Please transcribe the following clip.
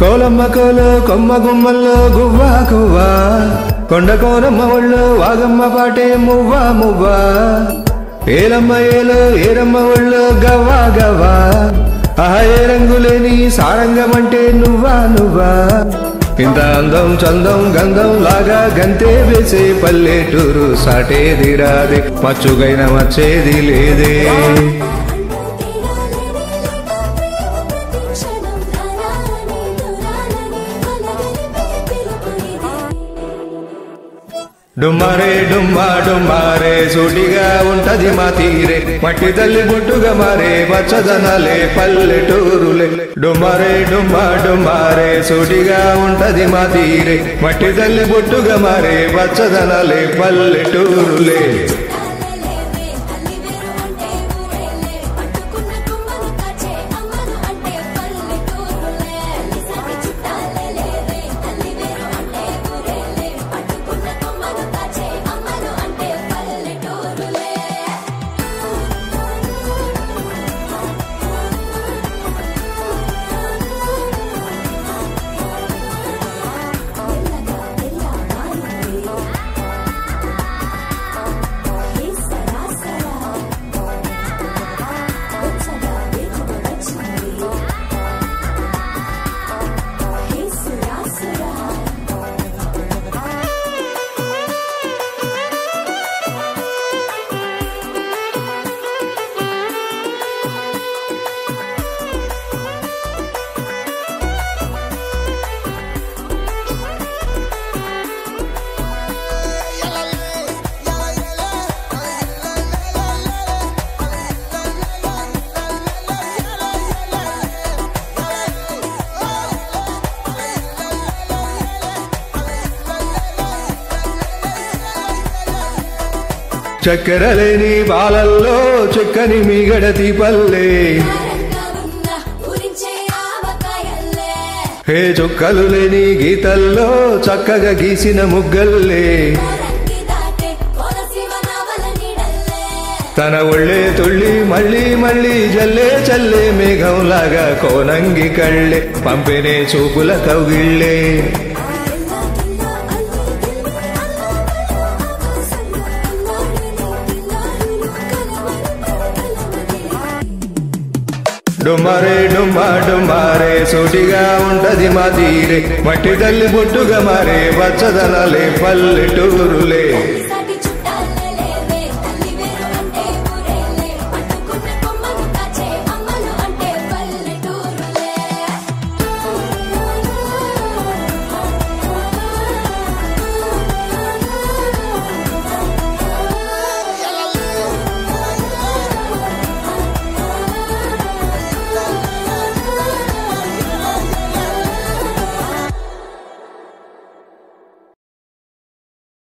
కోలమ్మ కోలు కొమ్మ గుమ్మల్లో గువ్వా గువ్వా కొండ కోనమ్మ ఒళ్ళు వాగమ్మ పాటే మువ్వా మువ్వా ఏలమ్మ ఏలు ఏరమ్మ ఒళ్ళు గవ్వా గవ్వా ఆహా ఏ రంగులేని సారంగం అంటే నువ్వా నువ్వా ఇంత అందం చందం గంధం లాగా గంతే వేసే పల్లెటూరు సాటేది రాదే మచ్చుగైన మచ్చేది లేదే క్షణం ధారాలని దురాలని కలగలిపే పిలుపునిది డుమ్మరే డుమ్మా డుమ్మారే సూటిగా ఉంటది మా తీరే మట్టి తల్లి బుట్టుగా మారే పచ్చదనాలే పల్లెటూరులే డుమ్మరే డుమ్మా డుమ్మారే సూటిగా ఉంటది మా తీరే మట్టి తల్లి బుట్టుగా మారే పచ్చదనాలే పల్లెటూరులే తాళలేవే తల్లి వేరు అంటే ఊరేలే పట్టుకున్న కొమ్మను కాచే అమ్మను అంటే పల్లెటూరులే నిజానికి చుట్టాలేవే తల్లి వేరు అంటే ఊరేలే పట్టుకున్న కొమ్మను కాచే అమ్మను అంటే పల్లెటూరులే మెల్లగా మెల్ల మారింది హే సరాసరా వచ్చగా వేగము వచ్చింది హే సురాసురా చక్కెర లేని బాలల్లో చెక్కని మీగడతి పల్లె కారంగా ఉన్న ఉరించే ఆవకాయల్లే హే చుక్కలు లేని గీతల్లో చక్కగా గీసిన ముగ్గల్లే రంగి దాటే కోనసీమ నావల నీడల్లే తన ఒళ్ళే తుళ్ళి మళ్ళీ మళ్ళీ జల్లే చల్లే మేఘంలాగా కోనంగి కళ్ళే పంపినే చూపుల కౌగిళ్ళే కిల్ల కిల్ల అల్లి గిల్లి అల్లవల్ల ఆకాశంలో అల్లాడిని పిల్లాడిని కలవరి కలవరి డుమ్మరే డుమ్మా డుమ్మారే సూటిగా ఉంటది మా తీరే మట్టి తల్లి బొట్టుగా మారే పచ్చదనాలే పల్లెటూరులే సా